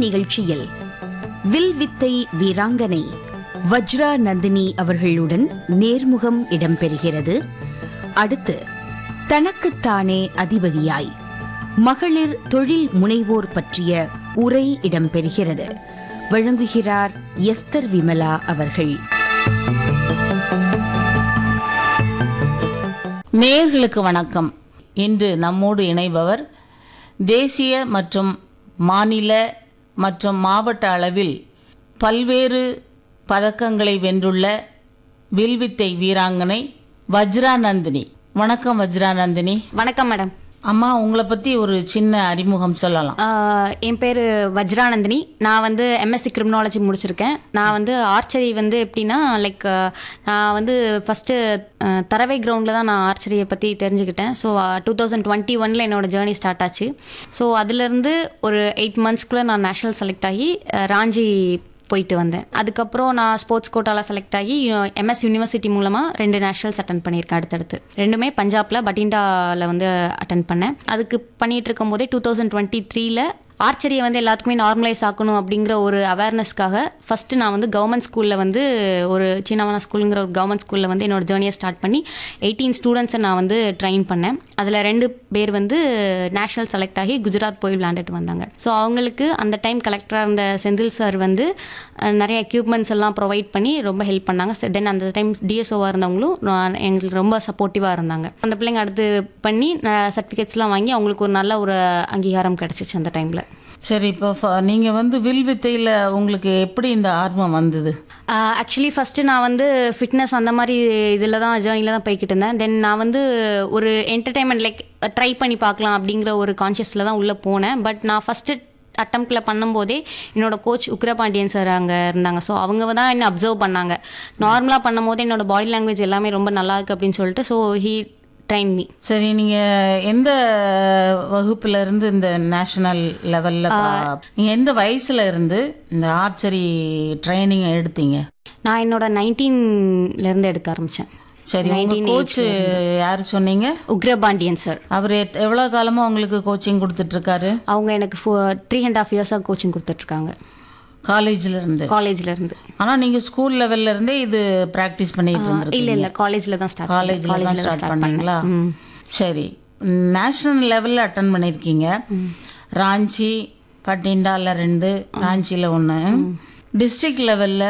நிகழ்ச்சியில் வில் வித்தை வீராங்கனை வஜ்ரா நந்தினி அவர்களுடன் நேர்முகம் இடம்பெறுகிறது அடுத்து தனக்குத்தானே அதிபதியாய் மகளிர் தொழில் முனைவோர் பற்றிய உரை இடம்பெறுகிறது வழங்குகிறார் எஸ்தர் விமலா அவர்கள் நேயர்களுக்கு வணக்கம் இன்று நம்மோடு இணைபவர் தேசிய மற்றும் மாநில மற்றும் மாவட்ட அளவில் பல்வேறு பதக்கங்களை வென்றுள்ள வில்வித்தை வீராங்கனை வஜ்ராநந்தினி வணக்கம் வஜ்ராநந்தினி வணக்கம் மேடம் அம்மா உங்களை பற்றி ஒரு சின்ன அறிமுகம் சொல்லலாம் ஆஹ் என் பேர் வஜ்ரானந்தினி நான் வந்து எம்எஸ்சி கிரிமினாலஜி முடிச்சிருக்கேன் நான் வந்து ஆர்ச்சரி வந்து எப்படின்னா லைக் நான் வந்து ஃபஸ்ட்டு தரவை கிரவுண்டில் தான் நான் ஆர்ச்சரியை பற்றி தெரிஞ்சுக்கிட்டேன் ஸோ டூ தௌசண்ட் டுவெண்ட்டி ஒனில் என்னோட ஜேர்னி ஸ்டார்ட் ஆச்சு ஸோ அதுலேருந்து ஒரு எயிட் மந்த்ஸ்க்குள்ளே நான் நேஷ்னல் செலக்ட் ஆகி அஹ், ராஞ்சி போயிட்டு வந்தேன் அதுக்கப்புறம் நான் ஸ்போர்ட்ஸ் கோட்டாவில் செலக்ட் ஆகி எம்எஸ் யூனிவர்சிட்டி மூலமாக ரெண்டு நேஷனல்ஸ் அட்டன் பண்ணியிருக்கேன் அடுத்தடுத்து ரெண்டுமே பஞ்சாப்ல பட்டிண்டாவில் வந்து அட்டன் பண்ணேன் அதுக்கு பண்ணிட்டு இருக்கும்போதே டூ தௌசண்ட் டுவெண்ட்டி த்ரீல ஆர்ச்சரியை வந்து எல்லாத்துக்குமே நார்மலைஸ் ஆக்கணும் அப்படிங்கிற ஒரு அவேர்னஸ்க்காக ஃபஸ்ட்டு நான் வந்து கவர்மெண்ட் ஸ்கூலில் வந்து ஒரு சின்னவனா ஸ்கூலுங்கிற ஒரு கவர்மெண்ட் ஸ்கூலில் வந்து என்னோட ஜேர்னியை ஸ்டார்ட் பண்ணி எயிட்டீன் ஸ்டூடெண்ட்ஸை நான் வந்து ட்ரெயின் பண்ணேன் அதில் ரெண்டு பேர் வந்து நேஷனல் செலக்ட் ஆகி குஜராத் போய் விளையாண்டுட்டு வந்தாங்க ஸோ அவங்களுக்கு அந்த டைம் கலெக்டராக இருந்த செந்தில் சார் வந்து அஹ், நிறைய எக்யூப்மெண்ட்ஸ் எல்லாம் ப்ரொவைட் பண்ணி ரொம்ப ஹெல்ப் பண்ணாங்க தென் அந்த டைம் டிஎஸ்ஓவாக இருந்தவங்களும் நான் எங்களுக்கு ரொம்ப சப்போர்ட்டிவாக இருந்தாங்க அந்த பிள்ளைங்க அடுத்து பண்ணி சர்டிஃபிகேட்ஸ்லாம் வாங்கி அவங்களுக்கு ஒரு நல்ல ஒரு அங்கீகாரம் கிடச்சிச்சு அந்த டைமில் சரி இப்போ ஃப- நீங்க வந்து வில்வித்தையில் உங்களுக்கு எப்படி இந்த ஆர்வம் வந்தது ஆக்சுவலி ஃபஸ்ட்டு நான் வந்து ஃபிட்னஸ் அந்த மாதிரி இதில் தான் ஜேர்னியில் தான் போய்கிட்டு இருந்தேன் தென் நான் வந்து ஒரு என்டர்டைன்மெண்ட் லைக் ட்ரை பண்ணி பார்க்கலாம் அப்படிங்கிற ஒரு கான்ஷியஸில் தான் உள்ளே போனேன் பட் நான் ஃபஸ்ட்டு அட்டம்ப்டில் பண்ணும்போதே என்னோட கோச் உக்ரபாண்டியன் சார் அங்கே இருந்தாங்க ஸோ அவங்க தான் என்ன அப்சர்வ் பண்ணாங்க நார்மலாக பண்ணும்போது என்னோட பாடி லாங்குவேஜ் எல்லாமே ரொம்ப நல்லா இருக்கு அப்படின்னு சொல்லிட்டு ஸோ ஹீ ட்ரைன் மீ சரி நீங்க எந்த வகுப்புல இருந்து இந்த நேஷனல் லெவல்ல நீங்க எந்த வயசுல இருந்து இந்த ஆர்ச்சரி ட்ரைனிங் எடுத்தீங்க நான் என்னோட 19 ல இருந்து எடுக்க ஆரம்பித்தேன் சரி உங்க 19 கோச் யாரு சொன்னீங்க உக்ரபாண்டியன் சார் அவர் எவ்வளவு காலமா உங்களுக்கு கோச்சிங் கொடுத்துட்டு இருக்காரு அவங்க எனக்கு ஃபோ த்ரீ அண்ட் ஆஃப் இயர்ஸாக கோச்சிங் கொடுத்துட்ருக்காங்க காலேஜ்ல இருந்து காலேஜ்ல இருந்து ஆனா நீங்க ஸ்கூல் லெவல்ல இருந்தே இது பிராக்டிஸ் பண்ணிட்டு இல்ல இருந்திருக்கீங்க இல்ல காலேஜ்ல தான் ஸ்டார்ட் காலேஜ்ல தான் காலேஜ்ல ஸ்டார்ட் பண்ணீங்களா சரி நேஷனல் லெவல்ல அட்டன் பண்ணிருக்கீங்க ராஞ்சி பட்டிண்டால ரெண்டு ராஞ்சில ஒன்று டிஸ்ட்ரிக்ட் லெவல்ல